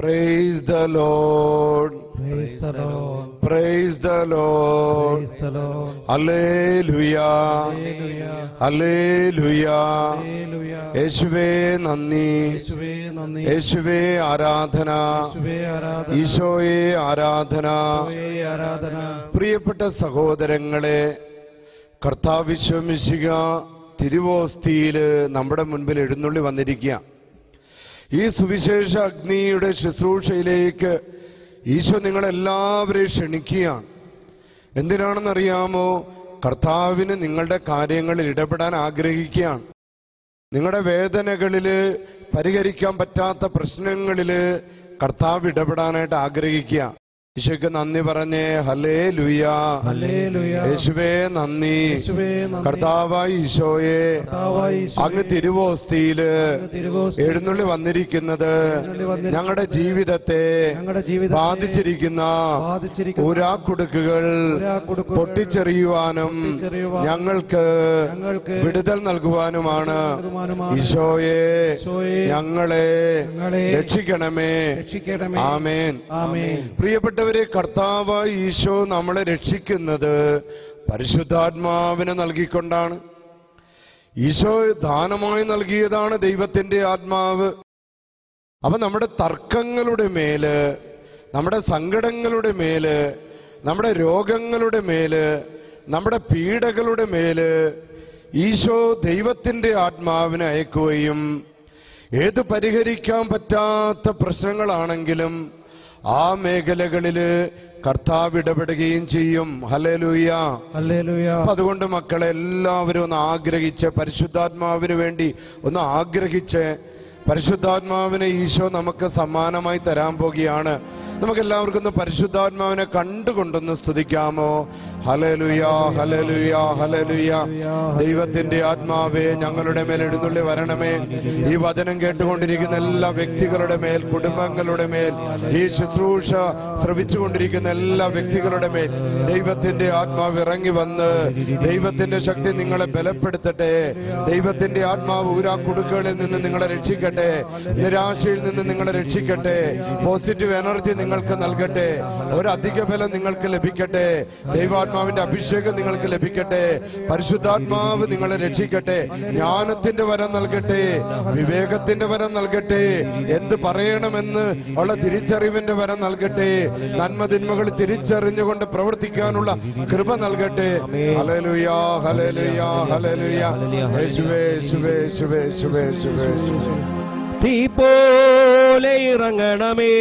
Praise the Lord. Praise the Lord. Praise the Lord. Praise the Lord. Hallelujah. Hallelujah. Hallelujah. Hallelujah. യേശുവേ നന്ദി യേശുവേ നന്ദി യേശുവേ ആരാധന യേശുവേ ആരാധന ഈശോയെ ആരാധന യേശുവേ ആരാധന പ്രിയപ്പെട്ട സഹോദരങ്ങളെ കർത്താവിശ്വമിശിക തിരുവോസ്തിയില് നമ്മുടെ മുൻപിൽ എഴുന്നള്ളി വന്നിരിക്കുക ഈ സുവിശേഷ അഗ്നിയുടെ ശുശ്രൂഷയിലേക്ക് ഈശോ നിങ്ങളെല്ലാവരെയും ക്ഷണിക്കുകയാണ് എന്തിനാണെന്നറിയാമോ കർത്താവിന് നിങ്ങളുടെ കാര്യങ്ങളിൽ ഇടപെടാൻ ആഗ്രഹിക്കുകയാണ് നിങ്ങളുടെ വേദനകളില് പരിഹരിക്കാൻ പറ്റാത്ത പ്രശ്നങ്ങളില് കർത്താവ് ഇടപെടാനായിട്ട് ആഗ്രഹിക്കുക ഈശോയ്ക്ക് നന്ദി പറഞ്ഞേ ഹലേ ലുയാ ഹല്ലേലൂയ യേശുവേ നന്ദി യേശുവേ നന്ദി കർത്താവായി ഈശോയെ കർത്താവായ യേശുവേ, അങ്ങ് തിരുവോസ്തിയില് അങ്ങ് തിരുവോസ്തി എഴുന്നള്ളി വന്നിരിക്കുന്നത് എഴുന്നള്ളി വന്നിരിക്കുന്നത് ഞങ്ങളുടെ ജീവിതത്തെ ഞങ്ങളുടെ ജീവിതത്തെ ബാധിച്ചിരിക്കുന്ന ബാധിച്ചിരിക്കുന്ന ഊരാക്കുടുക്കുകൾ ഊരാക്കുടുക്കുകൾ പൊട്ടിച്ചെറിയുവാനും പൊട്ടിച്ചെറിയുവാനും ഞങ്ങൾക്ക് ഞങ്ങൾക്ക് വിടുതൽ നൽകുവാനുമാണ് നൽകുവാനുമാണ് ഈശോയെ ഈശോയെ ഞങ്ങളെ ഞങ്ങളെ രക്ഷിക്കണമേ രക്ഷിക്കണമേ ആമേൻ ആമേൻ പ്രിയപ്പെട്ടവരെ കർത്താവ് ഈശോ നമ്മളെ രക്ഷിക്കുന്നത് പരിശുദ്ധാത്മാവിനെ നൽകിക്കൊണ്ടാണ് ഈശോ ദാനമായി നൽകിയതാണ് ദൈവത്തിന്റെ ആത്മാവ് അപ്പൊ നമ്മുടെ തർക്കങ്ങളുടെ മേല് നമ്മുടെ സങ്കടങ്ങളുടെ മേല് നമ്മുടെ രോഗങ്ങളുടെ മേല് നമ്മുടെ പീഡകളുടെ മേല് ഈശോ ദൈവത്തിന്റെ ആത്മാവിനെ അയക്കുകയും ഏത് പരിഹരിക്കാൻ പറ്റാത്ത പ്രശ്നങ്ങളാണെങ്കിലും ആ മേഖലകളില് കർത്താവ് ഇടപെടുകയും ചെയ്യും ഹലലുയ്യ ഹല്ലേലൂയ അപ്പൊ അതുകൊണ്ട് മക്കളെ എല്ലാവരും ഒന്ന് ആഗ്രഹിച്ച് പരിശുദ്ധാത്മാവിന് വേണ്ടി ഒന്ന് ആഗ്രഹിച്ച് പരിശുദ്ധാത്മാവിനെ ഈശോ നമുക്ക് സമ്മാനമായി തരാൻ പോകുകയാണ് നമുക്ക് എല്ലാവർക്കും ഒന്ന് പരിശുദ്ധാത്മാവിനെ കണ്ടുകൊണ്ടൊന്ന് സ്തുതിക്കാമോ ഹലലുയ ഹലലുയ ഹലലുയ ദൈവത്തിന്റെ ആത്മാവേ ഞങ്ങളുടെ മേൽ എഴുന്നള്ളി വരണമേ ഈ വചനം കേട്ടുകൊണ്ടിരിക്കുന്ന എല്ലാ വ്യക്തികളുടെ മേൽ കുടുംബങ്ങളുടെ മേൽ ഈ ശുശ്രൂഷ ശ്രവിച്ചുകൊണ്ടിരിക്കുന്ന എല്ലാ വ്യക്തികളുടെ മേൽ ദൈവത്തിന്റെ ആത്മാവ് ഇറങ്ങി വന്ന് ദൈവത്തിന്റെ ശക്തി നിങ്ങളെ ബലപ്പെടുത്തട്ടെ ദൈവത്തിന്റെ ആത്മാവ് ഊരാ കുടുക്കുകളിൽ നിന്ന് നിങ്ങളെ രക്ഷിക്കട്ടെ നിരാശയിൽ നിന്ന് നിങ്ങളെ രക്ഷിക്കട്ടെ പോസിറ്റീവ് എനർജി നിങ്ങൾക്ക് നൽകട്ടെ ഒരു അധിക ബലം നിങ്ങൾക്ക് ലഭിക്കട്ടെ ദൈവാത്മാവിന്റെ അഭിഷേകം നിങ്ങൾക്ക് ലഭിക്കട്ടെ പരിശുദ്ധാത്മാവ് നിങ്ങളെ രക്ഷിക്കട്ടെ ജ്ഞാനത്തിന്റെ വരം നൽകട്ടെ വിവേകത്തിന്റെ വരം നൽകട്ടെ എന്ത് പറയണമെന്ന് ഉള്ള തിരിച്ചറിവിന്റെ വരം നൽകട്ടെ നന്മതിന്മകൾ തിരിച്ചറിഞ്ഞുകൊണ്ട് പ്രവർത്തിക്കാനുള്ള കൃപ നൽകട്ടെ ഹലലുയാ ഹലലുയാ ഹലലുയാ യേശുവേ യേശുവേ യേശുവേ യേശുവേ യേശുവേ യേശുവേ തീ പോലെ ഇറങ്ങണമേ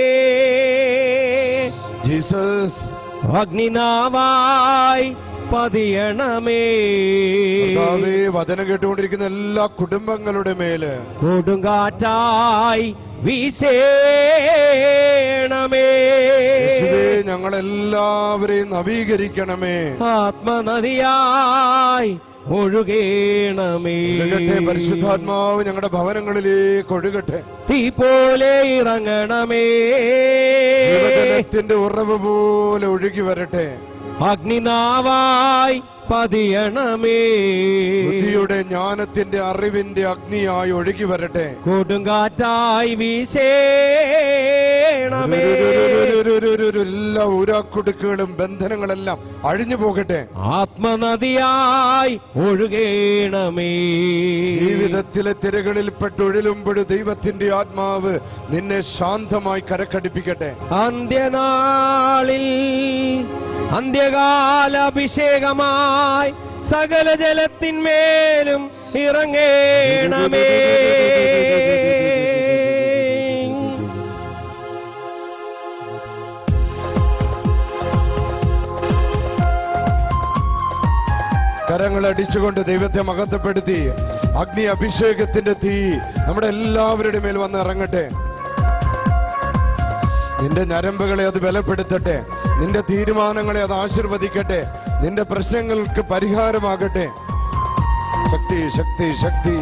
ജീസസ് അഗ്നിനാവായി പതിയണമേ കർത്താവേ, വചനം കേട്ടുകൊണ്ടിരിക്കുന്ന എല്ലാ കുടുംബങ്ങളുടെ മേല് കൊടുങ്കാറ്റായി വീശേണമേ യേശുവേ ഞങ്ങളെല്ലാവരെയും നവീകരിക്കണമേ ആത്മനദിയായി ഒഴുകേണമേ ഒഴുകട്ടെ പരിശുദ്ധാത്മാവ് ഞങ്ങളുടെ ഭവനങ്ങളിലേക്ക് ഒഴുകട്ടെ തീ പോലെ ഇറങ്ങണമേ ജീവജലത്തിന്റെ ഉറവ് പോലെ ഒഴുകി വരട്ടെ അഗ്നിനാവായി പതിയണമേ ബുദ്ധിയുടെ ജ്ഞാനത്തിന്റെ അറിവിന്റെ അഗ്നിയായി ഒഴുകി വരട്ടെ കൊടുങ്കാറ്റായി വീശേണമേ എല്ലാ ഊരാക്കുടുക്കുകളും ബന്ധനങ്ങളെല്ലാം അഴിഞ്ഞു പോകട്ടെ ആത്മനദിയായി ഒഴുകേണമേ ജീവിതത്തിലെ തിരകളിൽപ്പെട്ട് ദൈവത്തിന്റെ ആത്മാവ് നിന്നെ ശാന്തമായി കരക്കടിപ്പിക്കട്ടെ അന്ത്യനാളിൽ അന്ത്യകാല അഭിഷേകമായി സകല ജലത്തിന്മേലും ഇറങ്ങേണമേ കരങ്ങൾ അടിച്ചുകൊണ്ട് ദൈവത്തെ മഹത്വപ്പെടുത്തി അഗ്നി അഭിഷേകത്തിന്റെ തീ നമ്മുടെ എല്ലാവരുടെ മേൽ വന്ന് ഇറങ്ങട്ടെ നിന്റെ ഞരമ്പുകളെ അത് ബലപ്പെടുത്തട്ടെ നിന്റെ തീരുമാനങ്ങളെ അത് ആശീർവദിക്കട്ടെ നിന്റെ പ്രശ്നങ്ങൾക്ക് പരിഹാരമാകട്ടെ ശക്തി ശക്തി ശക്തി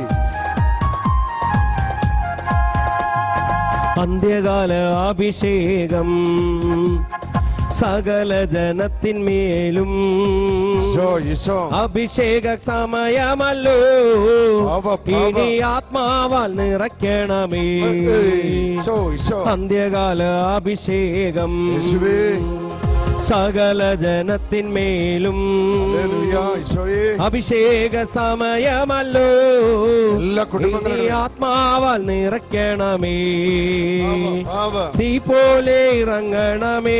അന്ത്യകാല അഭിഷേകം സകല ജനത്തിന്മേലും ഈശോ ഈശോ അഭിഷേക സമയമല്ലോ പാവ, പാവ. ഇനി ആത്മാവാൽ നിറയ്ക്കണമേ ഈശോ ഈശോ അന്ത്യകാല അഭിഷേകം യേശുവേ സകല ജനത്തിന്മേലും ഹല്ലേലൂയ ഈശോയേ അഭിഷേക സമയമല്ലോ എല്ലാ കുടുംബങ്ങളുടെയും ഇനി ആത്മാവാൽ നിറയ്ക്കണമേ പാവ, പാവ. തീ പോലെ ഇറങ്ങണമേ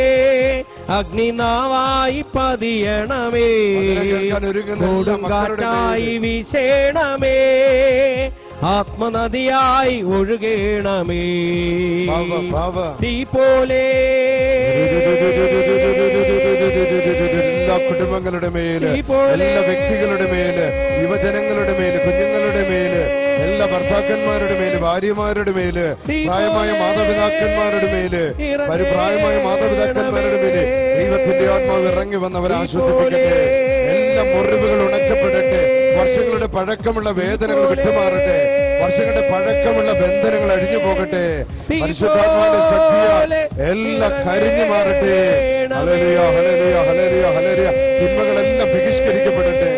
അഗ്നിനാവായി പതിയണമേ വചനം കേൾക്കാൻ ഒരുങ്ങുന്ന എല്ലാ മക്കളുടെ കൊടുങ്കാറ്റായി മേലും. വീശേണമേ ആത്മനദിയായി ഒഴുകേണമേ പാവ, പാവ. തീ പോലെ എല്ലാ കുടുംബങ്ങളുടെ മേല് ഈ പോലെ എല്ലാ വ്യക്തികളുടെ മേല് യുവജനങ്ങളുടെ മേല് കുഞ്ഞുങ്ങളുടെ മേല് എല്ലാ ഭർത്താക്കന്മാരുടെ മേല് ഭാര്യമാരുടെ മേല് ഈ പ്രായമായ പോലെ മാതാപിതാക്കന്മാരുടെ മേല് പരിപ്രായമായ മാതാപിതാക്കന്മാരുടെ മേല് ദൈവത്തിന്റെ ആത്മാവ് ഇറങ്ങി വന്നവരെ ആശ്വസിപ്പിക്കട്ടെ എല്ലാ മുറിവുകൾ ഉണക്കപ്പെടട്ടെ വർഷങ്ങളുടെ പഴക്കമുള്ള വേദനകൾ വിട്ടുമാറട്ടെ വർഷങ്ങളുടെ പഴക്കമുള്ള ബന്ധനങ്ങൾ അഴിഞ്ഞു പോകട്ടെ പരിശുദ്ധാത്മാവിന്റെ ശക്തിയാൽ എല്ലാം കരിഞ്ഞു മാറട്ടെ hallelujah hallelujah hallelujah hallelujah തിന്മകളെല്ലാം ബഹിഷ്കരിക്കപ്പെടട്ടെ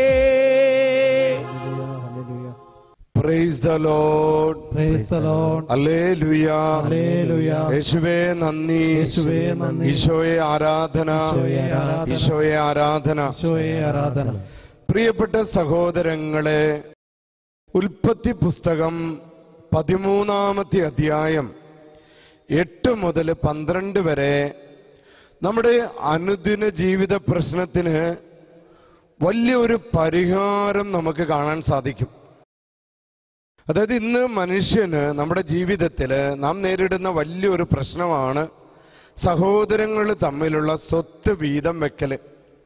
praise the Lord Praise the Lord. Hallelujah Hallelujah. യേശുവേ നന്ദി യേശുവേ നന്ദി. ഈശോയെ ആരാധന ഈശോയെ ആരാധന. ഈശോയെ ആരാധന ഈശോയെ ആരാധന പ്രിയപ്പെട്ട സഹോദരങ്ങളെ ഉൽപ്പത്തി പുസ്തകം പതിമൂന്നാമത്തെ അധ്യായം എട്ട് മുതൽ പന്ത്രണ്ട് വരെ നമ്മുടെ അനുദിന ജീവിത പ്രശ്നത്തിന് വലിയൊരു പരിഹാരം നമുക്ക് കാണാൻ സാധിക്കും അതായത് ഇന്ന് മനുഷ്യന് നമ്മുടെ ജീവിതത്തിൽ നാം നേരിടുന്ന വലിയൊരു പ്രശ്നമാണ് സഹോദരങ്ങൾ തമ്മിലുള്ള സ്വത്ത് വീതം വെക്കല്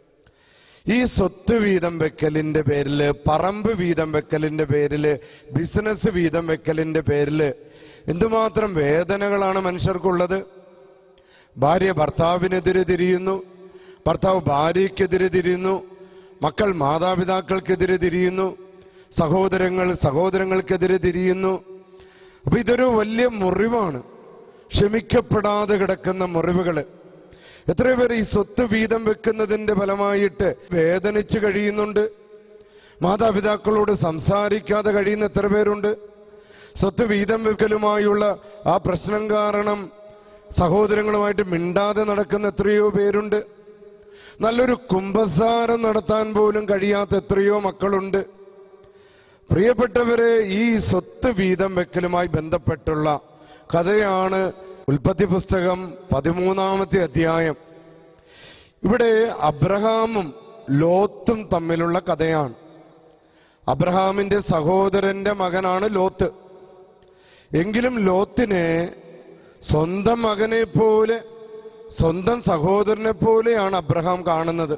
ഈ സ്വത്ത് വീതം വെക്കലിന്റെ പേരില് പറമ്പ് വീതം വെക്കലിന്റെ പേരില് ബിസിനസ് വീതം വെക്കലിന്റെ പേരില് എന്തുമാത്രം വേദനകളാണ് മനുഷ്യർക്കുള്ളത് ഭാര്യ ഭർത്താവിനെതിരെ തിരിയുന്നു ഭർത്താവ് ഭാര്യയ്ക്കെതിരെ തിരിയുന്നു മക്കൾ മാതാപിതാക്കൾക്കെതിരെ തിരിയുന്നു സഹോദരങ്ങൾ സഹോദരങ്ങൾക്കെതിരെ തിരിയുന്നു അപ്പൊ ഇതൊരു വലിയ മുറിവാണ് ക്ഷമിക്കപ്പെടാതെ കിടക്കുന്ന മുറിവുകള് എത്രയോ പേർ ഈ സ്വത്ത് വീതം വെക്കുന്നതിന്റെ ഫലമായിട്ട് വേദനിച്ച് കഴിയുന്നുണ്ട് മാതാപിതാക്കളോട് സംസാരിക്കാതെ കഴിയുന്ന എത്ര പേരുണ്ട് സ്വത്ത് വീതം വെക്കലുമായുള്ള ആ പ്രശ്നം കാരണം സഹോദരങ്ങളുമായിട്ട് മിണ്ടാതെ നടക്കുന്ന എത്രയോ പേരുണ്ട് നല്ലൊരു കുംഭസാരം നടത്താൻ പോലും കഴിയാത്ത എത്രയോ മക്കളുണ്ട് പ്രിയപ്പെട്ടവരെ ഈ സ്വത്ത് വീതം വെക്കലുമായി ബന്ധപ്പെട്ടുള്ള കഥയാണ് ഉൽപ്പത്തി പുസ്തകം പതിമൂന്നാമത്തെ അധ്യായം ഇവിടെ അബ്രഹാമും ലോത്തും തമ്മിലുള്ള കഥയാണ് അബ്രഹാമിന്റെ സഹോദരന്റെ മകനാണ് ലോത്ത് എങ്കിലും ലോത്തിനെ സ്വന്തം മകനെ പോലെ സ്വന്തം സഹോദരനെ പോലെയാണ് അബ്രഹാം കാണുന്നത്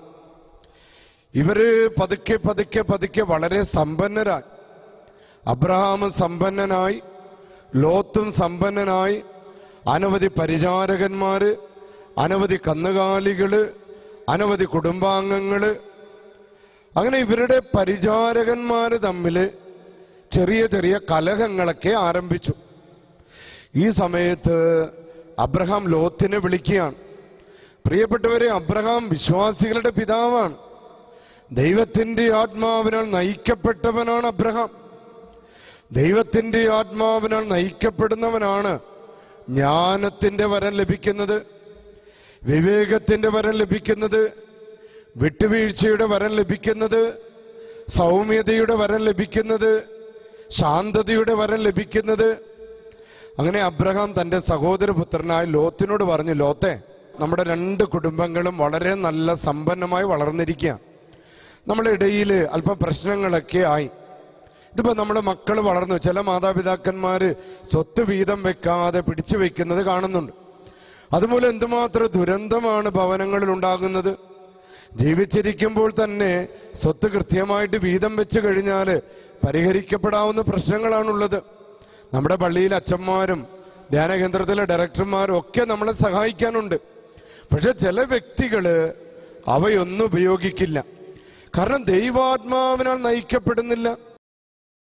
ഇവര് പതുക്കെ പതുക്കെ പതുക്കെ വളരെ സമ്പന്നരായി അബ്രഹാം സമ്പന്നനായി ലോത്തും സമ്പന്നനായി അനവധി പരിചാരകന്മാര് അനവധി കന്നുകാലികള് അനവധി കുടുംബാംഗങ്ങള് അങ്ങനെ ഇവരുടെ പരിചാരകന്മാര് തമ്മില് ചെറിയ ചെറിയ കലഹങ്ങളൊക്കെ ആരംഭിച്ചു ഈ സമയത്ത് അബ്രഹാം ലോത്തിനെ വിളിക്കുകയാണ് പ്രിയപ്പെട്ടവരെ അബ്രഹാം വിശ്വാസികളുടെ പിതാവാണ് ദൈവത്തിന്റെ ആത്മാവിനാൽ നയിക്കപ്പെട്ടവനാണ് അബ്രഹാം ദൈവത്തിന്റെ ആത്മാവിനാൽ നയിക്കപ്പെടുന്നവനാണ് ജ്ഞാനത്തിന്റെ വരം ലഭിക്കുന്നത് വിവേകത്തിന്റെ വരം ലഭിക്കുന്നത് വിട്ടുവീഴ്ചയുടെ വരം ലഭിക്കുന്നത് സൗമ്യതയുടെ വരം ലഭിക്കുന്നത് ശാന്തതയുടെ വരം ലഭിക്കുന്നത് അങ്ങനെ അബ്രഹാം തന്റെ സഹോദരപുത്രനായ ലോത്തിനോട് പറഞ്ഞു ലോത്തെ നമ്മുടെ രണ്ട് കുടുംബങ്ങളും വളരെ നല്ല സമ്പന്നമായി വളർന്നിരിക്കുകയാണ് നമ്മുടെ ഇടയിൽ അല്പം പ്രശ്നങ്ങളൊക്കെ ആയി ഇതിപ്പോ നമ്മുടെ മക്കൾ വളർന്നു ചില മാതാപിതാക്കന്മാര് സ്വത്ത് വീതം വെക്കാതെ പിടിച്ചു വെക്കുന്നത് കാണുന്നുണ്ട് അതുമൂലം എന്തുമാത്രം ദുരന്തമാണ് ഭവനങ്ങളിൽ ഉണ്ടാകുന്നത് ജീവിച്ചിരിക്കുമ്പോൾ തന്നെ സ്വത്ത് കൃത്യമായിട്ട് വീതം വെച്ച് കഴിഞ്ഞാൽ പരിഹരിക്കപ്പെടാവുന്ന പ്രശ്നങ്ങളാണുള്ളത് നമ്മുടെ പള്ളിയിലെ അച്ഛന്മാരും ധ്യാന കേന്ദ്രത്തിലെ ഡയറക്ടർമാരും ഒക്കെ നമ്മളെ സഹായിക്കാനുണ്ട് പക്ഷെ ചില വ്യക്തികള് അവയൊന്നും ഉപയോഗിക്കില്ല കാരണം ദൈവാത്മാവിനാൽ നയിക്കപ്പെടുന്നില്ല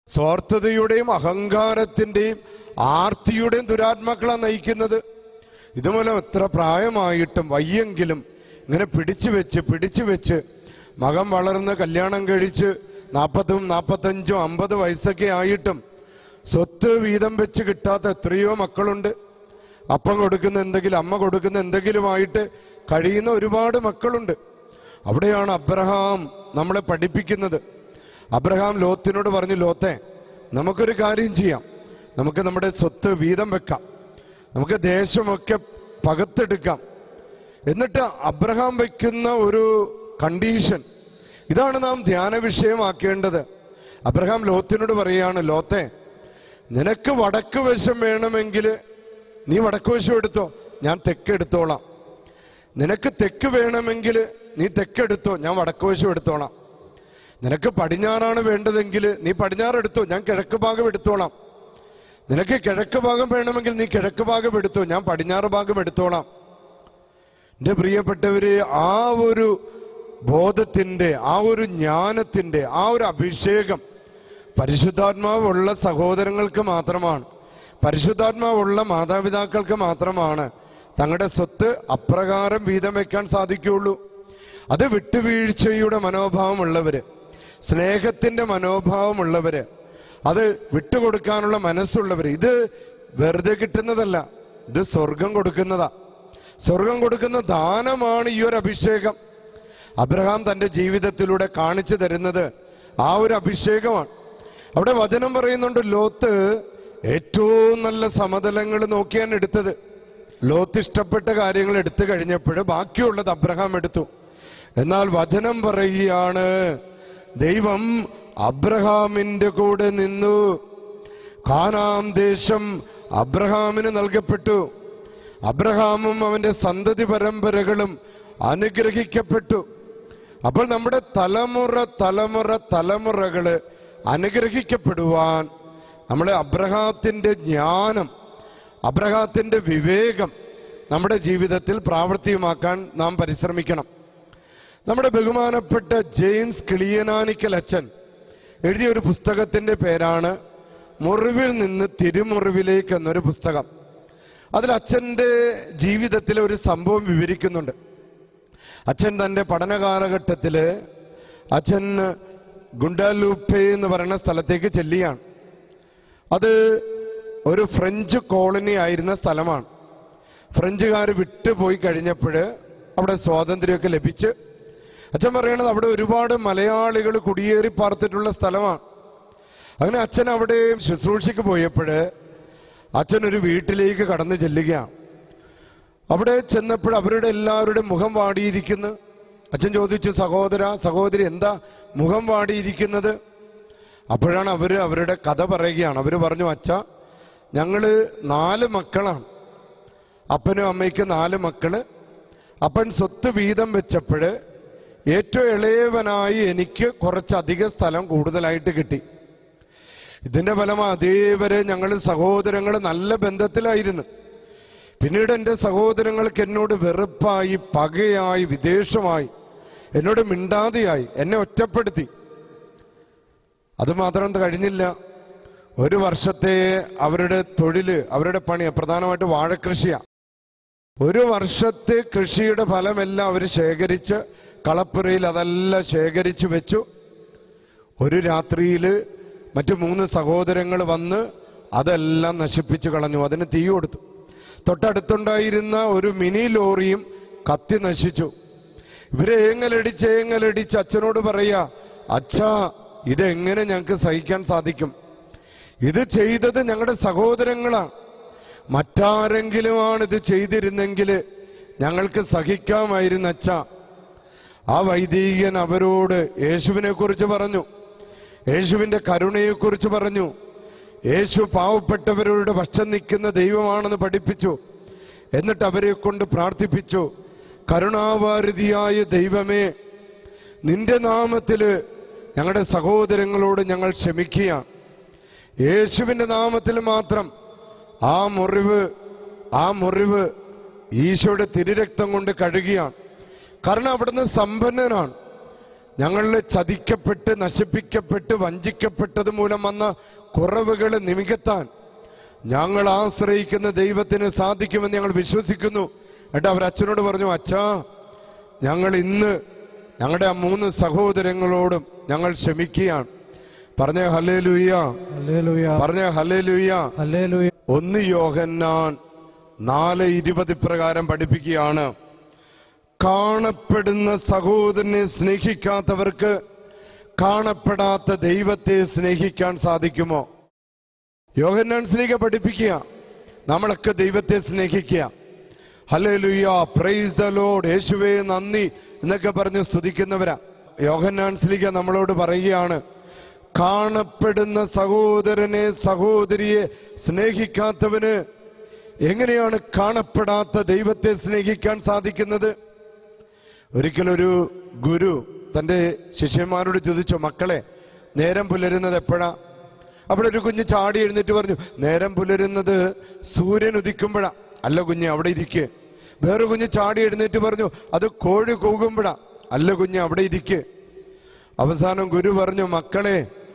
സ്വാർത്ഥതയുടെയും അഹങ്കാരത്തിന്റെയും ആർത്തിയുടെയും ദുരാത്മാക്കളാണ് നയിക്കുന്നത് ഇതുമൂലം എത്ര പ്രായമായിട്ടും വയ്യെങ്കിലും ഇങ്ങനെ പിടിച്ചു വെച്ച് പിടിച്ചു വെച്ച് മകൻ വളർന്ന് കല്യാണം കഴിച്ച് നാൽപ്പതും നാൽപ്പത്തഞ്ചും അമ്പത് വയസ്സൊക്കെ ആയിട്ടും സ്വത്ത് വീതം വെച്ച് കിട്ടാത്ത എത്രയോ മക്കളുണ്ട് അപ്പം കൊടുക്കുന്ന എന്തെങ്കിലും അമ്മ കൊടുക്കുന്ന എന്തെങ്കിലുമായിട്ട് കഴിയുന്ന ഒരുപാട് മക്കളുണ്ട് അവിടെയാണ് അബ്രഹാം നമ്മളെ പഠിപ്പിക്കുന്നത് അബ്രഹാം ലോത്തിനോട് പറഞ്ഞു ലോത്തെ നമുക്കൊരു കാര്യം ചെയ്യാം നമുക്ക് നമ്മുടെ സ്വത്ത് വീതം വെക്കാം നമുക്ക് ദേശമൊക്കെ പകത്തെടുക്കാം എന്നിട്ട് അബ്രഹാം വയ്ക്കുന്ന ഒരു കണ്ടീഷൻ ഇതാണ് നാം ധ്യാന വിഷയമാക്കേണ്ടത് അബ്രഹാം ലോത്തിനോട് പറയാണ് ലോത്തെ നിനക്ക് വടക്ക് വശം വേണമെങ്കിൽ നീ വടക്ക് വശം എടുത്തോ ഞാൻ തെക്ക് എടുത്തോളാം നിനക്ക് തെക്ക് വേണമെങ്കിൽ നീ തെക്കെടുത്തോ ഞാൻ വടക്ക് വശം എടുത്തോളാം നിനക്ക് പടിഞ്ഞാറാണ് വേണ്ടതെങ്കിൽ നീ പടിഞ്ഞാറ് എടുത്തോ ഞാൻ കിഴക്ക് ഭാഗം എടുത്തോളാം നിനക്ക് കിഴക്ക് ഭാഗം വേണമെങ്കിൽ നീ കിഴക്ക് ഭാഗം എടുത്തോ ഞാൻ പടിഞ്ഞാറ് ഭാഗം എടുത്തോളാം എൻ്റെ പ്രിയപ്പെട്ടവര് ആ ഒരു ബോധത്തിന്റെ ആ ഒരു ജ്ഞാനത്തിന്റെ ആ ഒരു അഭിഷേകം പരിശുദ്ധാത്മാവുള്ള സഹോദരങ്ങൾക്ക് മാത്രമാണ് പരിശുദ്ധാത്മാവുള്ള മാതാപിതാക്കൾക്ക് മാത്രമാണ് തങ്ങളുടെ സ്വത്ത് അപ്രകാരം വീതം വെക്കാൻ സാധിക്കുകയുള്ളൂ അത് വിട്ടുവീഴ്ചയുടെ മനോഭാവമുള്ളവര് സ്നേഹത്തിന്റെ മനോഭാവമുള്ളവര് അത് വിട്ടുകൊടുക്കാനുള്ള മനസ്സുള്ളവര് ഇത് വെറുതെ കിട്ടുന്നതല്ല ഇത് സ്വർഗം കൊടുക്കുന്നതാ സ്വർഗം കൊടുക്കുന്ന ദാനമാണ് ഈ ഒരു അഭിഷേകം അബ്രഹാം തന്റെ ജീവിതത്തിലൂടെ കാണിച്ചു തരുന്നത് ആ ഒരു അഭിഷേകമാണ് അവിടെ വചനം പറയുന്നുണ്ട് ലോത്ത് ഏറ്റവും നല്ല സമതലങ്ങൾ നോക്കിയാണ് എടുത്തത് ലോത്ത് ഇഷ്ടപ്പെട്ട കാര്യങ്ങൾ എടുത്തു കഴിഞ്ഞപ്പോൾ ബാക്കിയുള്ളത് അബ്രഹാം എടുത്തു എന്നാൽ വചനം പറയുകയാണ് ദൈവം അബ്രഹാമിന്റെ കൂടെ നിന്നു കാനാം ദേശം അബ്രഹാമിന് നൽകപ്പെട്ടു അബ്രഹാമും അവന്റെ സന്തതി പരമ്പരകളും അനുഗ്രഹിക്കപ്പെട്ടു അപ്പോൾ നമ്മുടെ തലമുറ തലമുറ തലമുറകള് അനുഗ്രഹിക്കപ്പെടുവാൻ നമ്മളെ അബ്രഹാത്തിന്റെ ജ്ഞാനം അബ്രഹാത്തിന്റെ വിവേകം നമ്മുടെ ജീവിതത്തിൽ പ്രാവർത്തികമാക്കാൻ നാം പരിശ്രമിക്കണം നമ്മുടെ ബഹുമാനപ്പെട്ട ജെയിംസ് കിളിയനാനിക്കൽ അച്ഛൻ എഴുതിയ ഒരു പുസ്തകത്തിന്റെ പേരാണ് മുറിവിൽ നിന്ന് തിരുമുറിവിലേക്ക് എന്നൊരു പുസ്തകം അതിൽ അച്ഛൻ്റെ ജീവിതത്തിലെ ഒരു സംഭവം വിവരിക്കുന്നുണ്ട് അച്ഛൻ തൻ്റെ പഠന കാലഘട്ടത്തില് അച്ഛൻ ഗുണ്ടാലൂപ്പെ എന്ന് പറയുന്ന സ്ഥലത്തേക്ക് ചെല്ലിയാണ് അത് ഒരു ഫ്രഞ്ച് കോളനി ആയിരുന്ന സ്ഥലമാണ് ഫ്രഞ്ചുകാർ വിട്ടുപോയി കഴിഞ്ഞപ്പോൾ അവിടെ സ്വാതന്ത്ര്യമൊക്കെ ലഭിച്ച് അച്ഛൻ പറയണത് അവിടെ ഒരുപാട് മലയാളികൾ കുടിയേറി പാർത്തിട്ടുള്ള സ്ഥലമാണ് അങ്ങനെ അച്ഛൻ അവിടെ ശുശ്രൂഷയ്ക്ക് പോയപ്പോൾ അച്ഛൻ ഒരു വീട്ടിലേക്ക് കടന്നു ചെല്ലുകയാണ് അവിടെ ചെന്നപ്പോൾ അവരുടെ എല്ലാവരുടെ മുഖം വാടിയിരിക്കുന്നു അച്ഛൻ ചോദിച്ചു സഹോദര സഹോദരി എന്താ മുഖം വാടിയിരിക്കുന്നത് അപ്പോഴാണ് അവര് അവരുടെ കഥ പറയുകയാണ് അവര് പറഞ്ഞു അച്ഛ ഞങ്ങള് നാല് മക്കളാണ് അപ്പനും അമ്മയ്ക്ക് നാല് മക്കള് അപ്പൻ സ്വത്ത് വീതം വെച്ചപ്പോൾ ഏറ്റവും ഇളയവനായി എനിക്ക് കുറച്ചധിക സ്ഥലം കൂടുതലായിട്ട് കിട്ടി ഇതിന്റെ ഫലമായി അതേവരെ ഞങ്ങൾ സഹോദരങ്ങൾ നല്ല ബന്ധത്തിലായിരുന്നു പിന്നീട് എൻ്റെ സഹോദരങ്ങൾക്ക് എന്നോട് വെറുപ്പായി പകയായി വിദേശമായി എന്നോട് മിണ്ടാതെയായി എന്നെ ഒറ്റപ്പെടുത്തി അത് മാത്രം കഴിഞ്ഞില്ല ഒരു വർഷത്തെ അവരുടെ തൊഴില് അവരുടെ പണി പ്രധാനമായിട്ട് വാഴക്കൃഷിയാ ഒരു വർഷത്തെ കൃഷിയുടെ ഫലമെല്ലാം അവർ ശേഖരിച്ച് കളപ്പുരയിൽ അതെല്ലാം ശേഖരിച്ചു വെച്ചു ഒരു രാത്രിയിൽ മറ്റു മൂന്ന് സഹോദരങ്ങൾ വന്ന് അതെല്ലാം നശിപ്പിച്ചു കളഞ്ഞു അതിന് തീ കൊടുത്തു തൊട്ടടുത്തുണ്ടായിരുന്ന ഒരു മിനി ലോറിയും കത്തി നശിച്ചു ഇവരെ ഏങ്ങലടിച്ച് ഏങ്ങലടിച്ച് അച്ഛനോട് പറയാ അച്ഛാ ഇതെങ്ങനെ ഞങ്ങൾക്ക് സഹിക്കാൻ സാധിക്കും ഇത് ചെയ്തത് ഞങ്ങളുടെ സഹോദരങ്ങളാണ് മറ്റാരെങ്കിലുമാണ് ഇത് ചെയ്തിരുന്നെങ്കിൽ ഞങ്ങൾക്ക് സഹിക്കാമായിരുന്നു അച്ഛ ആ വൈദികൻ അവരോട് യേശുവിനെ കുറിച്ച് പറഞ്ഞു യേശുവിന്റെ കരുണയെ കുറിച്ച് പറഞ്ഞു യേശു പാവപ്പെട്ടവരുടെ പക്ഷം നിൽക്കുന്ന ദൈവമാണെന്ന് പഠിപ്പിച്ചു എന്നിട്ട് അവരെ കൊണ്ട് പ്രാർത്ഥിപ്പിച്ചു കരുണാവാരിധിയായ ദൈവമേ നിന്റെ നാമത്തില് ഞങ്ങളുടെ സഹോദരങ്ങളോട് ഞങ്ങൾ ക്ഷമിക്കുകയാണ് യേശുവിന്റെ നാമത്തിൽ മാത്രം ആ മുറിവ് ആ മുറിവ് ഈശോയുടെ തിരുരക്തം കൊണ്ട് കഴുകിയാണ് കാരണം അവിടുന്ന് സമ്പന്നനാണ് ഞങ്ങളിൽ ചതിക്കപ്പെട്ട് നശിപ്പിക്കപ്പെട്ട് വഞ്ചിക്കപ്പെട്ടത് മൂലം വന്ന കുറവുകൾ നിമികത്താൻ ഞങ്ങൾ ആശ്രയിക്കുന്ന ദൈവത്തിന് സാധിക്കുമെന്ന് ഞങ്ങൾ വിശ്വസിക്കുന്നു എന്നിട്ട് അവർ അച്ഛനോട് പറഞ്ഞു അച്ഛാ ഞങ്ങൾ ഇന്ന് ഞങ്ങളുടെ ആ മൂന്ന് സഹോദരങ്ങളോടും ഞങ്ങൾ ക്ഷമിക്കുകയാണ് പറഞ്ഞ ഹലേ ലുയ്യ ഹല്ലേലൂയ പറഞ്ഞ ഹലേ ലുയ്യ ഹല്ലേലൂയ ഒന്ന് യോഹന്നാൻ നാല് ഇരുപത് പ്രകാരം പഠിപ്പിക്കുകയാണ് കാണപ്പെടുന്ന സഹോദരനെ സ്നേഹിക്കാത്തവർക്ക് കാണപ്പെടാത്ത ദൈവത്തെ സ്നേഹിക്കാൻ സാധിക്കുമോ യോഹന്നാൻ സ്നേഹിക പഠിപ്പിക്കുക നമ്മളൊക്കെ ദൈവത്തെ സ്നേഹിക്കുക ഹലേ ലുയ്യ പ്രൈസ് ദ ലോഡ് യേശുവേ നന്ദി എന്നൊക്കെ പറഞ്ഞ് സ്തുതിക്കുന്നവരാ യോഹന്നാൻ സ്ലീഗ നമ്മളോട് പറയുകയാണ് കാണപ്പെടുന്ന സഹോദരനെ സഹോദരിയെ സ്നേഹിക്കാത്തവന് എങ്ങനെയാണ് കാണപ്പെടാത്ത ദൈവത്തെ സ്നേഹിക്കാൻ സാധിക്കുന്നത് ഒരിക്കലൊരു ഗുരു തന്റെ ശിഷ്യന്മാരോട് ചോദിച്ചു മക്കളെ നേരം പുലരുന്നത് എപ്പോഴാ അവിടെ ഒരു കുഞ്ഞ് ചാടി എഴുന്നേറ്റ് പറഞ്ഞു നേരം പുലരുന്നത് സൂര്യൻ ഉദിക്കുമ്പോഴാ അല്ല കുഞ്ഞ് അവിടെ ഇരിക്കെ വേറെ കുഞ്ഞ് ചാടി എഴുന്നേറ്റ് പറഞ്ഞു അത് കോഴി കൂകുമ്പോഴാ അല്ല കുഞ്ഞ് അവിടെ ഇരിക്കെ അവസാനം ഗുരു പറഞ്ഞു മക്കളെ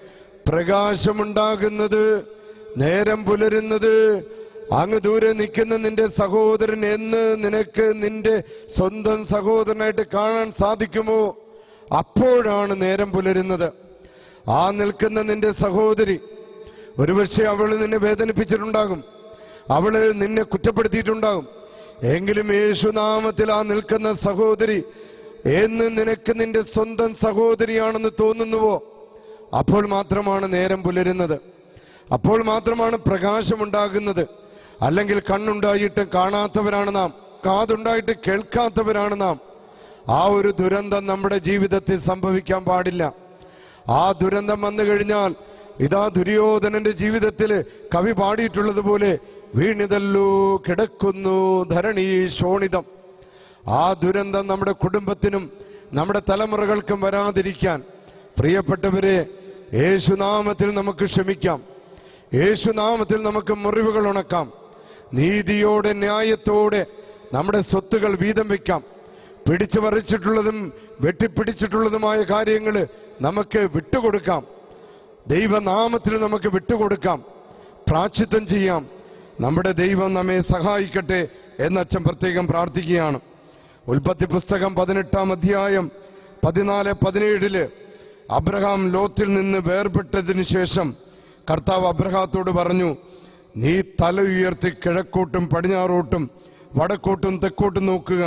പ്രകാശമുണ്ടാകുന്നത് നേരം പുലരുന്നത് അങ്ങ് ദൂരെ നിൽക്കുന്ന നിന്റെ സഹോദരൻ എന്ന് നിനക്ക് നിന്റെ സ്വന്തം സഹോദരനായിട്ട് കാണാൻ സാധിക്കുമോ അപ്പോഴാണ് നേരം പുലരുന്നത് ആ നിൽക്കുന്ന നിന്റെ സഹോദരി ഒരുപക്ഷെ അവൾ നിന്നെ വേദനിപ്പിച്ചിട്ടുണ്ടാകും അവള് നിന്നെ കുറ്റപ്പെടുത്തിയിട്ടുണ്ടാകും എങ്കിലും യേശുനാമത്തിൽ ആ നിൽക്കുന്ന സഹോദരി എന്ന് നിനക്ക് നിന്റെ സ്വന്തം സഹോദരിയാണെന്ന് തോന്നുന്നുവോ അപ്പോൾ മാത്രമാണ് നേരം പുലരുന്നത് അപ്പോൾ മാത്രമാണ് പ്രകാശമുണ്ടാകുന്നത് അല്ലെങ്കിൽ കണ്ണുണ്ടായിട്ട് കാണാത്തവരാണ് നാം കാതുണ്ടായിട്ട് കേൾക്കാത്തവരാണ് നാം ആ ഒരു ദുരന്തം നമ്മുടെ ജീവിതത്തിൽ സംഭവിക്കാൻ പാടില്ല ആ ദുരന്തം വന്നു കഴിഞ്ഞാൽ ഇതാ ദുര്യോധനന്റെ ജീവിതത്തിൽ കവി പാടിയിട്ടുള്ളതുപോലെ വീണിതല്ലോ കിടക്കുന്നു ധരണി ശോണിതം ആ ദുരന്തം നമ്മുടെ കുടുംബത്തിനും നമ്മുടെ തലമുറകൾക്കും വരാതിരിക്കാൻ പ്രിയപ്പെട്ടവരെ യേശുനാമത്തിൽ നമുക്ക് ക്ഷമിക്കാം യേശുനാമത്തിൽ നമുക്ക് മുറിവുകൾ ഉണക്കാം നീതിയോടെ ന്യായത്തോടെ നമ്മുടെ സ്വത്തുകൾ വീതം വെക്കാം പിടിച്ചു പറിച്ചിട്ടുള്ളതും വെട്ടിപ്പിടിച്ചിട്ടുള്ളതുമായ കാര്യങ്ങൾ നമുക്ക് വിട്ടുകൊടുക്കാം ദൈവനാമത്തിൽ നമുക്ക് വിട്ടുകൊടുക്കാം പ്രാച്ചിത്വം ചെയ്യാം നമ്മുടെ ദൈവം നമ്മെ സഹായിക്കട്ടെ എന്ന് അച്ഛൻ പ്രത്യേകം പ്രാർത്ഥിക്കുകയാണ് ഉൽപ്പത്തി പുസ്തകം പതിനെട്ടാം അധ്യായം പതിനാല് പതിനേഴില് അബ്രഹാം ലോത്തിൽ നിന്ന് വേർപെട്ടതിനു ശേഷം കർത്താവ് അബ്രഹാത്തോട് പറഞ്ഞു നീ തല ഉയർത്തി കിഴക്കോട്ടും പടിഞ്ഞാറോട്ടും വടക്കോട്ടും തെക്കോട്ടും നോക്കുക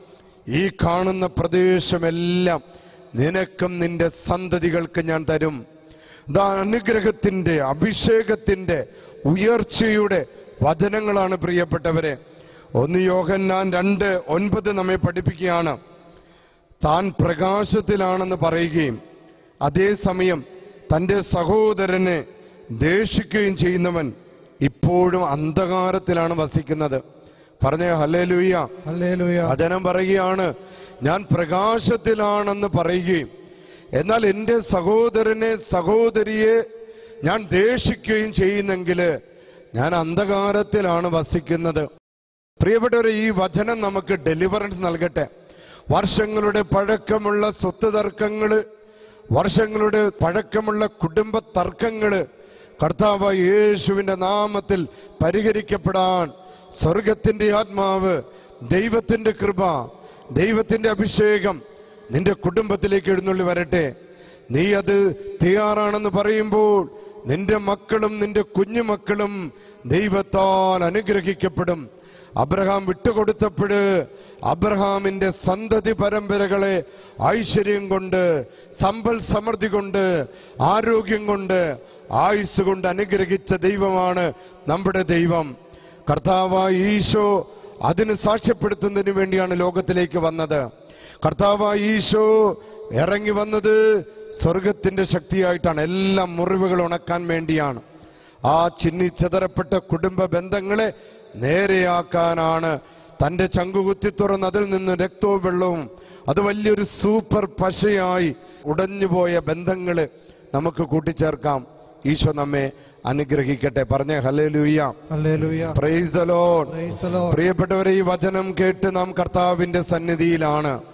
ഈ കാണുന്ന പ്രദേശമെല്ലാം നിനക്കും നിന്റെ സന്തതികൾക്ക് ഞാൻ തരും ഇതാ അനുഗ്രഹത്തിന്റെ അഭിഷേകത്തിന്റെ ഉയർച്ചയുടെ വചനങ്ങളാണ് പ്രിയപ്പെട്ടവരെ ഒന്ന് യോഹന്നാൻ രണ്ട് ഒൻപത് നമ്മെ പഠിപ്പിക്കുകയാണ് താൻ പ്രകാശത്തിലാണെന്ന് പറയുകയും അതേസമയം തന്റെ സഹോദരനെ ദേഷിക്കുകയും ചെയ്യുന്നവൻ ഇപ്പോഴും അന്ധകാരത്തിലാണ് വസിക്കുന്നത് പറഞ്ഞ ഹലേ ലൂയ്യ ഹല്ലേലൂയ വചനം പറയുകയാണ് ഞാൻ പ്രകാശത്തിലാണെന്ന് പറയുകയും എന്നാൽ എൻ്റെ സഹോദരനെ സഹോദരിയെ ഞാൻ ദേഷിക്കുകയും ചെയ്യുന്നെങ്കിൽ ഞാൻ അന്ധകാരത്തിലാണ് വസിക്കുന്നത് പ്രിയപ്പെട്ടവരെ ഈ വചനം നമുക്ക് ഡെലിവറൻസ് നൽകട്ടെ വർഷങ്ങളുടെ പഴക്കമുള്ള സ്വത്ത് തർക്കങ്ങള് വർഷങ്ങളുടെ പഴക്കമുള്ള കുടുംബ തർക്കങ്ങള് കർത്താവ് യേശുവിന്റെ നാമത്തിൽ പരിഹരിക്കപ്പെടാൻ സ്വർഗത്തിന്റെ ആത്മാവ് ദൈവത്തിന്റെ കൃപ ദൈവത്തിന്റെ അഭിഷേകം നിന്റെ കുടുംബത്തിലേക്ക് എഴുന്നള്ളി വരട്ടെ നീ അത് തയ്യാറാണെന്ന് പറയുമ്പോൾ നിന്റെ മക്കളും നിന്റെ കുഞ്ഞുമക്കളും ദൈവത്താൽ അനുഗ്രഹിക്കപ്പെടും അബ്രഹാം വിട്ടുകൊടുത്തപ്പോഴ് അബ്രഹാമിന്റെ സന്തതി പരമ്പരകളെ ഐശ്വര്യം കൊണ്ട് സമ്പൽ സമൃദ്ധി കൊണ്ട് ആരോഗ്യം കൊണ്ട് ആയുസ് കൊണ്ട് അനുഗ്രഹിച്ച ദൈവമാണ് നമ്മുടെ ദൈവം കർത്താവായ ഈശോ അതിന് സാക്ഷ്യപ്പെടുത്തുന്നതിന് വേണ്ടിയാണ് ലോകത്തിലേക്ക് വന്നത് കർത്താവായ ഈശോ ഇറങ്ങി വന്നത് സ്വർഗത്തിന്റെ ശക്തിയായിട്ടാണ് എല്ലാം മുറിവുകൾ ഉണക്കാൻ വേണ്ടിയാണ് ആ ചിന്നിച്ചതറപ്പെട്ട കുടുംബ ബന്ധങ്ങളെ നേരെയാക്കാനാണ് തന്റെ ചങ്കുകുത്തി തുറന്ന് അതിൽ നിന്ന് രക്തവും വെള്ളവും അത് വലിയൊരു സൂപ്പർ പശയായി ഉടഞ്ഞുപോയ ബന്ധങ്ങള് നമുക്ക് കൂട്ടിച്ചേർക്കാം ഈശോ നമ്മെ അനുഗ്രഹിക്കട്ടെ പറഞ്ഞേ hallelujah hallelujah praise the Lord Praise the Lord. പ്രിയപ്പെട്ടവരെ ഈ വചനം കേട്ട് നാം കർത്താവിന്റെ സന്നിധിയിലാണ്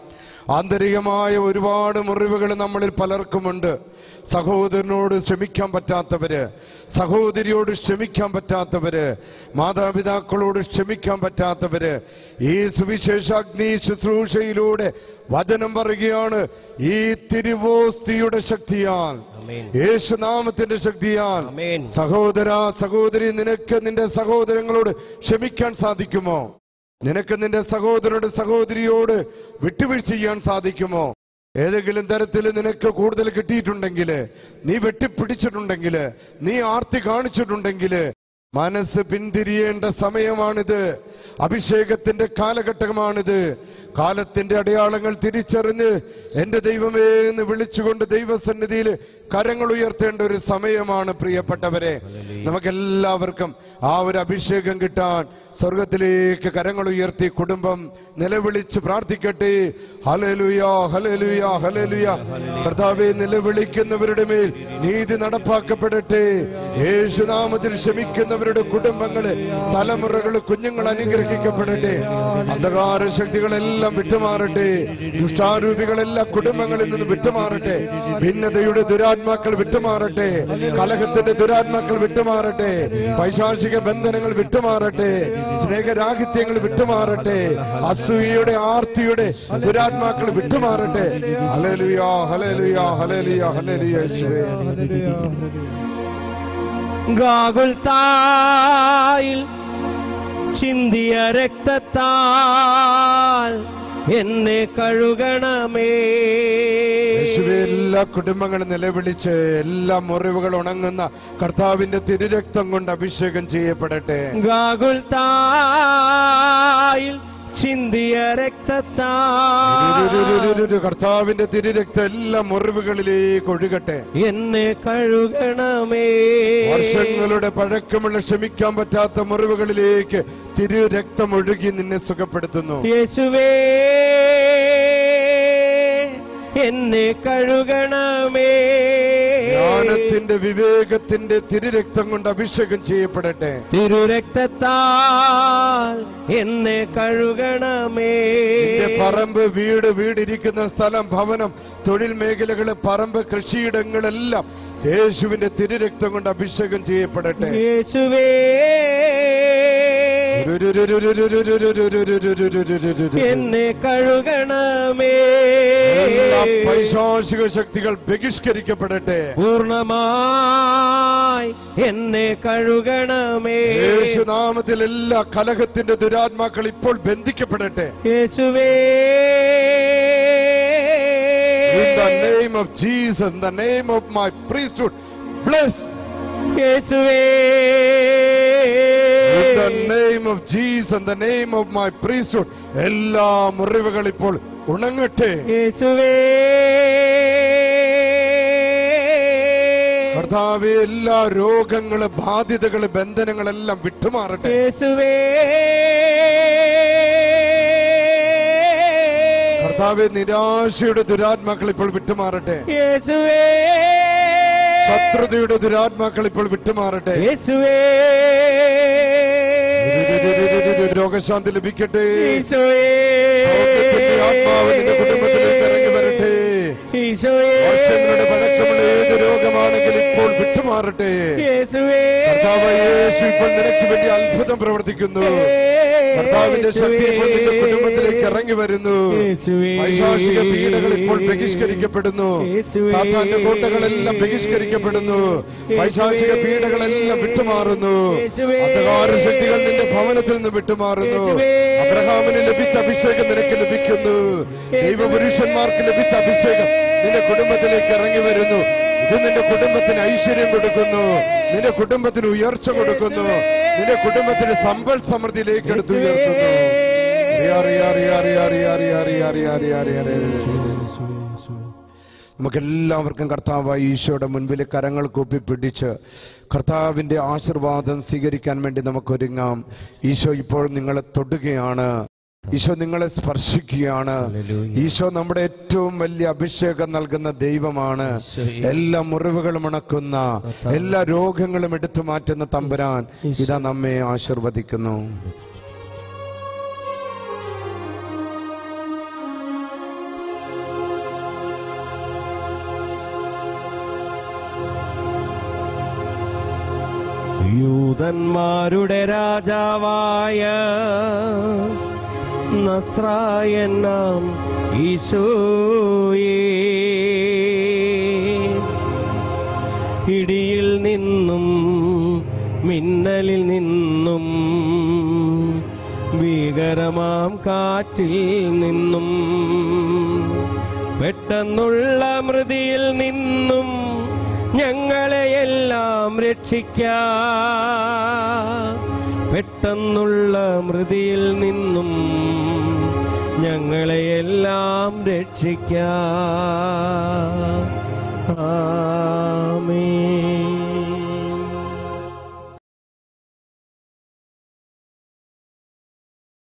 ആന്തരികമായ ഒരുപാട് മുറിവുകൾ നമ്മളിൽ പലർക്കുമുണ്ട് സഹോദരനോട് ക്ഷമിക്കാൻ പറ്റാത്തവര് സഹോദരിയോട് ക്ഷമിക്കാൻ പറ്റാത്തവര് മാതാപിതാക്കളോട് ക്ഷമിക്കാൻ പറ്റാത്തവര് ഈ സുവിശേഷാഗ്നി ശുശ്രൂഷയിലൂടെ വചനം പറയുകയാണ് ഈ തിരുവോസ്തിയുടെ ശക്തിയാൽ ആമേൻ. യേശുനാമത്തിന്റെ ശക്തിയാൽ ആമേൻ. സഹോദര സഹോദരി നിനക്ക് നിന്റെ സഹോദരങ്ങളോട് ക്ഷമിക്കാൻ സാധിക്കുമോ നിനക്ക് നിന്റെ സഹോദരനോട് സഹോദരിയോട് വിട്ടുവീഴ്ച ചെയ്യാൻ സാധിക്കുമോ ഏതെങ്കിലും തരത്തിൽ നിനക്ക് കൂടുതൽ കിട്ടിയിട്ടുണ്ടെങ്കിൽ നീ വെട്ടിപ്പിടിച്ചിട്ടുണ്ടെങ്കിൽ നീ ആർത്തി കാണിച്ചിട്ടുണ്ടെങ്കിൽ മനസ്സ് പിന്തിരിയേണ്ട സമയമാണിത് അഭിഷേകത്തിന്റെ കാലഘട്ടമാണിത് കാലത്തിന്റെ അടയാളങ്ങൾ തിരിച്ചറിഞ്ഞ് എന്റെ ദൈവമേ എന്ന് വിളിച്ചുകൊണ്ട് ദൈവസന്നിധിയിൽ കരങ്ങൾ ഉയർത്തേണ്ട ഒരു സമയമാണ് പ്രിയപ്പെട്ടവരെ നമുക്കെല്ലാവർക്കും ആ ഒരു അഭിഷേകം കിട്ടാൻ സ്വർഗത്തിലേക്ക് കരങ്ങൾ ഉയർത്തി കുടുംബം നിലവിളിച്ച് പ്രാർത്ഥിക്കട്ടെ ഹലലുയ ഹലലുയ ഹലലുയ കർത്താവെ നിലവിളിക്കുന്നവരുടെ മേൽ നീതി നടപ്പാക്കപ്പെടട്ടെ യേശുനാമത്തിൽ ക്ഷമിക്കുന്നവരുടെ കുടുംബങ്ങള് തലമുറകൾ കുഞ്ഞുങ്ങൾ അനുഗ്രഹിക്കപ്പെടട്ടെ അന്ധകാര ശക്തികളെല്ലാം വിട്ടുമാറട്ടെ ദുഷ്ടാരൂപികളെല്ലാം കുടുംബങ്ങളിൽ നിന്ന് വിട്ടുമാറട്ടെ ഭിന്നതയുടെ ദുരാത്മാക്കൾ വിട്ടുമാറട്ടെ കലഹത്തിന്റെ ദുരാത്മാക്കൾ വിട്ടുമാറട്ടെ പൈശാചിക ബന്ധനങ്ങൾ വിട്ടുമാറട്ടെ സ്നേഹരാഹിത്യങ്ങൾ വിട്ടുമാറട്ടെ അസൂയയുടെ ആർത്തിയുടെ ദുരാത്മാക്കൾ വിട്ടുമാറട്ടെ ഹലലുയാ ഹലലുയാ ഹലലുയാ ഹലലുയ യേശുവേ ഹല്ലേലൂയ, ഹല്ലേലൂയ. ഗാകുൽത്തായിൽ ചിന്തിയ രക്തത്താൽ എന്നെ കഴുകണമേ യേശുവേ എല്ലാ കുടുംബങ്ങളും നിലവിളിച്ച് എല്ലാ മുറിവുകൾ ഉണങ്ങുന്ന കർത്താവിന്റെ തിരുരക്തം കൊണ്ട് അഭിഷേകം ചെയ്യപ്പെടട്ടെ ഗാകുൽത്തായിൽ ചിന്തിയ രക്തത്താൽ ഒരു കർത്താവിന്റെ തിരുരക്തം എല്ലാ മുറിവുകളിലേക്ക് ഒഴുകട്ടെ എന്നെ കഴുകണമേ വർഷങ്ങളുടെ പഴക്കമുള്ള ക്ഷമിക്കാൻ പറ്റാത്ത മുറിവുകളിലേക്ക് തിരുരക്തം ഒഴുകി നിന്നെ സുഖപ്പെടുത്തുന്നു യേശുവേ എന്നെ കഴുകണമേ ജ്ഞാനത്തിന്റെ വിവേകത്തിന്റെ തിരുരക്തം കൊണ്ട് അഭിഷേകം ചെയ്യപ്പെടട്ടെ തിരുരക്തത്താൽ എന്നെ കഴുകണമേ നിന്റെ പറമ്പ് വീട് വീടിരിക്കുന്ന സ്ഥലം ഭവനം തൊഴിൽ മേഖലകള് പറമ്പ് കൃഷിയിടങ്ങളെല്ലാം യേശുവിന്റെ തിരുരക്തം കൊണ്ട് അഭിഷേകം ചെയ്യപ്പെടട്ടെ യേശുവേ എന്നെ കഴുകണമേ എല്ലാ പൈശാചിക ശക്തികൾ ബഹിഷ്കരിക്കപ്പെടട്ടെ പൂർണ്ണമായി എന്നെ കഴുകണമേ യേശുനാമത്തിൽ എല്ലാ കലഹത്തിന്റെ ദുരാത്മാക്കൾ ഇപ്പോൾ ബന്ധിക്കപ്പെടട്ടെ യേശുവേ In the name of Jesus, in the name of my priesthood, bless. യേശുവേ In the name of Jesus, in the name of my priesthood, എല്ലാ മുറിവുകൾ ഇപ്പോൾ ഉണങ്ങട്ടെ യേശുവേ കർത്താവെ എല്ലാ രോഗങ്ങള് ബാധ്യതകള് ബന്ധനങ്ങളെല്ലാം വിട്ടുമാറട്ടെ യേശുവേ കർത്താവെ നിരാശയുടെ ദുരാത്മാക്കൾ ഇപ്പോൾ വിട്ടുമാറട്ടെ യേശുവേ ശത്രുതയുടെ ദുരാത്മാക്കൾ ഇപ്പോൾ വിട്ടുമാറട്ടെ യേശുവേ രോഗശാന്തി ലഭിക്കട്ടെ ഈശോയേ സൗഖ്യത്തിന്റെ ആത്മാവ് നിന്റെ കുടുംബത്തിലേക്ക് ഇറങ്ങി വരട്ടെ ഈശോയേ വർഷങ്ങളുടെ പഴക്കമുള്ള ഏത് രോഗമാണെങ്കിലും ഇപ്പോൾ വിട്ടുമാറട്ടെ യേശുവേ കർത്താവ് യേശു ഇപ്പോൾ നിനക്ക് വേണ്ടി അത്ഭുതം പ്രവർത്തിക്കുന്നു കർത്താവിന്റെ ശക്തി ഇപ്പോൾ നിന്റെ കുടുംബത്തിലേക്ക് ഇറങ്ങി വരുന്നു യേശുവേ. പൈശാചിക പീഡകൾ ഇപ്പോൾ ബഹിഷ്കരിക്കപ്പെടുന്നു യേശുവേ. സാത്താന്റെ കോട്ടകളെല്ലാം ബഹിഷ്കരിക്കപ്പെടുന്നു പൈശാചിക പീഡകളെല്ലാം വിട്ടുമാറുന്നു യേശുവേ. അന്ധകാര ശക്തികൾ നിന്റെ ഭവനത്തിൽ നിന്ന് വിട്ടുമാറുന്നു യേശുവേ. അബ്രഹാമിന് ലഭിച്ച അഭിഷേകം നിനക്ക് ലഭിക്കുന്നു ദൈവപുരുഷന്മാർക്ക് ലഭിച്ച അഭിഷേകം നിന്റെ കുടുംബത്തിലേക്ക് ഇറങ്ങി വരുന്നു ഇത് നിന്റെ കുടുംബത്തിന് ഐശ്വര്യം കൊടുക്കുന്നു നിന്റെ കുടുംബത്തിന് ഉയർച്ച കൊടുക്കുന്നു നിന്റെ കുടുംബത്തിന് സമ്പൽ സമൃദ്ധിയിലേക്ക് എടുത്ത് ഉയർത്തുന്നു റിയാ, റിയാ, റിയാ, റിയാ, റിയാ, റിയാ, റിയാ, റിയാ, റിയാ, റിയാ, റിയാ, റിയാ. നമുക്കെല്ലാവർക്കും കർത്താവായി ഈശോയുടെ മുൻപിൽ കരങ്ങൾ കൂപ്പി പിടിച്ച് കർത്താവിൻ്റെ ആശീർവാദം സ്വീകരിക്കാൻ വേണ്ടി നമുക്കൊരുങ്ങാം ഈശോ ഇപ്പോൾ നിങ്ങളെ തൊടുകയാണ് ഈശോ നിങ്ങളെ സ്പർശിക്കുകയാണ് ഈശോ നമ്മുടെ ഏറ്റവും വലിയ അഭിഷേകം നൽകുന്ന ദൈവമാണ് എല്ലാ മുറിവുകളും ഉണക്കുന്ന എല്ലാ രോഗങ്ങളും എടുത്തു മാറ്റുന്ന തമ്പുരാൻ ഇതാ നമ്മെ ആശീർവദിക്കുന്നു യൂതന്മാരുടെ രാജാവായ നസ്രായൻ നാം ഈശോയേ ഇടിയിൽ നിന്നും മിന്നലിൽ നിന്നും ഭീകരമാം കാറ്റിൽ നിന്നും പെട്ടെന്നുള്ള മൃതിയിൽ നിന്നും ഞങ്ങളെയെല്ലാം രക്ഷിക്ക പെട്ടെന്നുള്ള മൃതിയിൽ നിന്നും ഞങ്ങളെയെല്ലാം രക്ഷിക്ക ആ